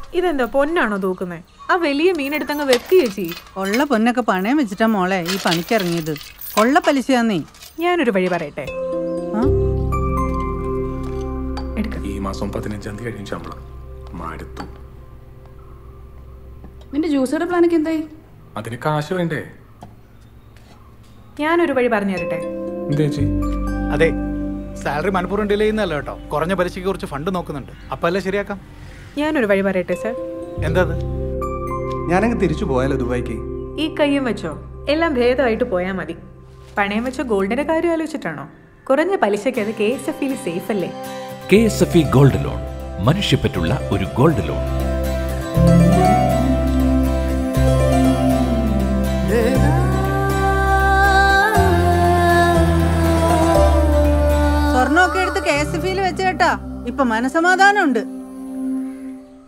ഇതെന്താ പൊന്നാണോ തൂക്കുന്നേ ആ വലിയ മീനെടുത്തങ്ങ് വെക്ക് ചേച്ചി ഉള്ള പൊന്നൊക്കെ പണയം വെച്ചിട്ടാ മോളെ ഈ പണിക്കിറങ്ങിയത് കൊള്ള പലിശയാന്നേ ഞാനൊരു വഴി പറയട്ടെ ആ? എടുക്ക ഈ മാസം പതിനഞ്ചാം തീയതി കഴിയും ശമ്പളം മടുത്തു നിന്റെ ജ്യൂസയുടെ പ്ലാനൊക്കെ എന്തായി അതിന് കാശ് വേണ്ടേ ഞാനൊരു വഴി പറഞ്ഞു തരട്ടെ എന്താ ചേച്ചി അതെ സാലറി മനഃപൂർവ്വം ഡിലേ ചെയ്യുന്നതല്ല കേട്ടോ കുറഞ്ഞ പലിശയ്ക്ക് കുറച്ച് ഫണ്ട് നോക്കുന്നുണ്ട് അപ്പം അല്ലേ ശരിയാക്കാം ഞാനൊരു വഴി പറയട്ടെ സർ എന്താ അത് ഞാനങ്ങ് തിരിച്ചു പോയാലോ ദുബായിക്ക് ഈ കയ്യും വെച്ചോ എല്ലാം ഭേദമായിട്ട് പോയാൽ മതി പണയം വെച്ച ഗോൾഡിന്റെ കാര്യം ആലോചിച്ചിട്ടാണോ കുറഞ്ഞ പലിശയ്ക്ക് അത് കെ എസ് എഫ് ഇയിൽ സേഫ് അല്ലേ K S F E gold loan മനുഷ്യപ്പറ്റുള്ള ഒരു ഗോൾഡ് ലോൺ സ്വർണ്ണമൊക്കെ എടുത്ത് കെ എസ് എഫ് വെച്ച് കേട്ടാ ഇപ്പൊ മനസമാധാനം ഉണ്ട്